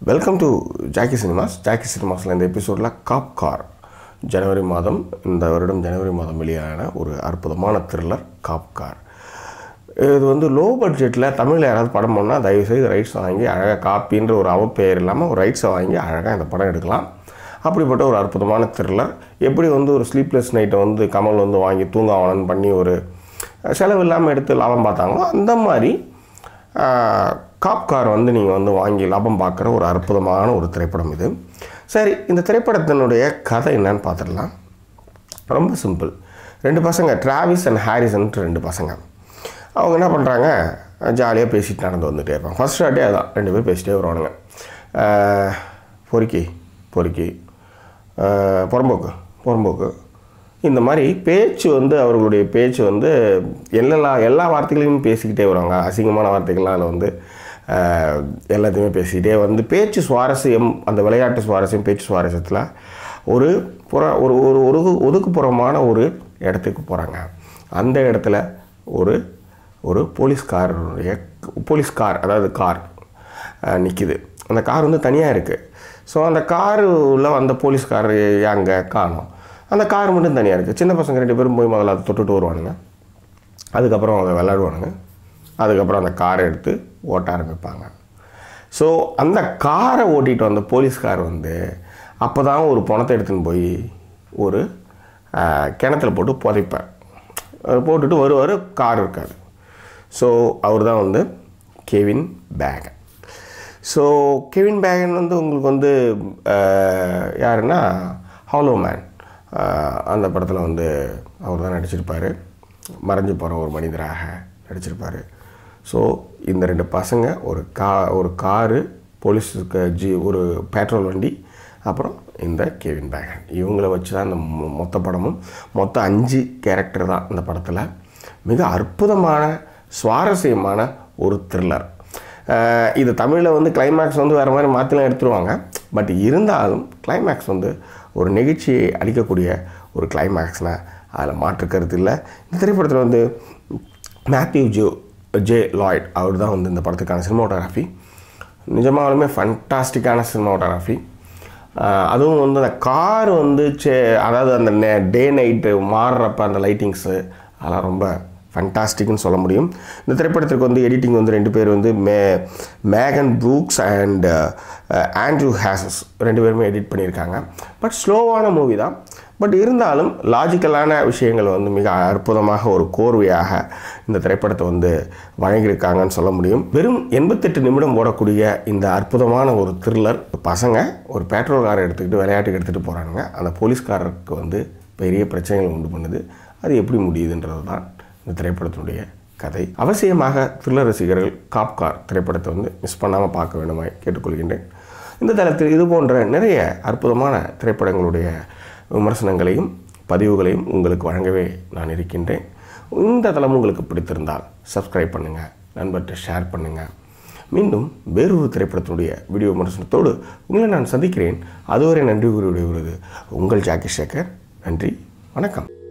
welcome to Jackie cinemas Jackie சினிமாஸில் இந்த எபிசோடில் காப் கார் ஜனவரி மாதம் இந்த வருடம் ஜனவரி மாதம் வெளியான ஒரு அற்புதமான த்ரில்லர் காப் கார் இது வந்து லோ பட்ஜெட்டில் தமிழில் யாராவது படம் பண்ணால் தயவுசெய்து ரைட்ஸ் வாங்கி அழகாக காப்பின்ற ஒரு அவப்பெயர் இல்லாமல் ஒரு ரைட்ஸை வாங்கி அழகாக இந்த படம் எடுக்கலாம் அப்படிப்பட்ட ஒரு அற்புதமான த்ரில்லர் எப்படி வந்து ஒரு ஸ்லீப்லெஸ் நைட்டை வந்து கமல் வந்து வாங்கி தூங்காவனன் பண்ணி ஒரு செலவு இல்லாமல் எடுத்து லாபம் பார்த்தாங்களோ அந்த மாதிரி காப்கார் வந்து நீங்கள் வந்து வாங்கி லாபம் பார்க்குற ஒரு அற்புதமான ஒரு திரைப்படம் இது சரி இந்த திரைப்படத்தினுடைய கதை என்னன்னு பார்த்துடலாம் ரொம்ப சிம்பிள் ரெண்டு பசங்க டிராவிஸ் அண்ட் ஹாரிசன்ட்டு ரெண்டு பசங்க அவங்க என்ன பண்ணுறாங்க ஜாலியாக பேசிட்டு நடந்து வந்துட்டே இருப்பாங்க ஃபஸ்ட் ஷார்ட்டே அதான் ரெண்டு பேரும் பேசிட்டே வருவானுங்க ஆஹ், பொறுக்கி பொறுக்கி ஆஹ், புறம்போக்கு புறம்போக்கு இந்த மாதிரி பேச்சு வந்து அவர்களுடைய பேச்சு வந்து எல்லா எல்லா வார்த்தைகளையும் பேசிக்கிட்டே வருவாங்க அசிங்கமான வார்த்தைகள்லாம் அதில் வந்து ஆஹ், எல்லாத்தையுமே பேசிக்கிட்டே வந்து பேச்சு சுவாரஸ்யம் அந்த விளையாட்டு சுவாரஸ்யம் பேச்சு சுவாரஸ்யத்தில் ஒரு புற ஒரு ஒரு ஒதுக்கு ஒதுக்குப்புறமான ஒரு இடத்துக்கு போகிறாங்க அந்த இடத்துல ஒரு ஒரு போலீஸ்காரருடைய போலீஸ் கார் அதாவது கார் நிற்கிது அந்த கார் வந்து தனியாக இருக்குது ஸோ அந்த காருல வந்த போலீஸ்கார் அங்கே காணோம் அந்த கார் மட்டும் தனியாக இருக்குது சின்ன பசங்க ரெண்டு பேரும் போய் முதல்ல அதை தொட்டுட்டு வருவானுங்க அதுக்கப்புறம் அவங்க விளையாடுவானுங்க அதுக்கப்புறம் அந்த காரை எடுத்து ஓட்ட ஆரம்பிப்பாங்க ஸோ அந்த காரை ஓட்டிகிட்டு வந்த போலீஸ்கார் வந்து அப்போ தான் ஒரு பணத்தை எடுத்துன்னு போய் ஒரு ஆஹ், கிணத்துல போட்டு புதைப்பார் அவர் போட்டுட்டு வருவார் கார் இருக்காது ஸோ அவர் தான் வந்து Kevin Bacon so Kevin Bacon வந்து உங்களுக்கு வந்து ஆஹ், யாருன்னா ஹாலோ மேன் அந்த படத்தில் வந்து அவர் தான் நடிச்சிருப்பார் மறைஞ்சு போகிற ஒரு மனிதராக நடிச்சிருப்பார் ஸோ இந்த ரெண்டு பசங்க ஒரு கா ஒரு காரு போலீஸுக்கு ஜி ஒரு பெட்ரோல் வண்டி அப்புறம் இந்த கெவின் பேகன் இவங்கள வச்சு தான் இந்த மொ- மொத்த படமும் மொத்தம் அஞ்சு கேரக்டர் தான் இந்த படத்தில் மிக அற்புதமான சுவாரஸ்யமான ஒரு த்ரில்லர் இது தமிழில் வந்து கிளைமேக்ஸ் வந்து வேறு மாதிரி மாற்றிலாம் எடுத்துருவாங்க பட் இருந்தாலும் கிளைமேக்ஸ் வந்து ஒரு நெகிழ்ச்சியை அளிக்கக்கூடிய ஒரு கிளைமேக்ஸ்னால் அதில் மாற்று கருத்து இல்லை இந்த திரைப்படத்தில் வந்து மேத்யூ ஜோ ஜே லாய்ட் அவர் தான் வந்து இந்த படத்துக்கான சினிமாட்டோகிராஃபி நிஜமாலுமே ஃபண்டாஸ்டிக்கான சினிமாட்டோகிராஃபி அதுவும் வந்து அந்த கார் வந்து சே அதாவது அந்த டே நைட்டு மாறுறப்ப அந்த லைட்டிங்ஸு அதெல்லாம் ரொம்ப ஃபண்டாஸ்டிக்னு சொல்ல முடியும் இந்த திரைப்படத்திற்கு வந்து எடிட்டிங் வந்து ரெண்டு பேர் வந்து மே மேகன் ப்ரூக்ஸ் அண்ட் ஆண்ட்ரூ ஹேசஸ் ரெண்டு பேருமே எடிட் பண்ணியிருக்காங்க பட் ஸ்லோவான மூவி தான் பட் இருந்தாலும் லாஜிக்கலான விஷயங்கள் வந்து மிக அற்புதமாக ஒரு கோர்வையாக இந்த திரைப்படத்தை வந்து வழங்கியிருக்காங்கன்னு சொல்ல முடியும் வெறும் எண்பத்தெட்டு நிமிடம் ஓடக்கூடிய இந்த அற்புதமான ஒரு த்ரில்லர் பசங்க ஒரு பெட்ரோல் காரை எடுத்துக்கிட்டு விளையாட்டுக்கு எடுத்துகிட்டு போகிறானுங்க அந்த போலீஸ்காரருக்கு வந்து பெரிய பிரச்சனைகள் உண்டு பண்ணுது அது எப்படி முடியுதுன்றது தான் இந்த திரைப்படத்தினுடைய கதை அவசியமாக த்ரில்லர் ரசிகர்கள் காப்கார் திரைப்படத்தை வந்து மிஸ் பண்ணாமல் பார்க்க வேண்டுமாய் கேட்டுக்கொள்கின்றேன் இந்த தளத்தில் இது போன்ற நிறைய அற்புதமான திரைப்படங்களுடைய விமர்சனங்களையும் பதிவுகளையும் உங்களுக்கு வழங்கவே நான் இருக்கின்றேன் இந்த தளம் உங்களுக்கு பிடித்திருந்தால் சப்ஸ்கிரைப் பண்ணுங்கள் நண்பர்கிட்ட ஷேர் பண்ணுங்கள் மீண்டும் வேறொரு திரைப்படத்தினுடைய வீடியோ விமர்சனத்தோடு உங்களை நான் சந்திக்கிறேன் அதுவரை நன்றி கூறி விடுவது உங்கள் ஜாக்கி சேகர் நன்றி வணக்கம்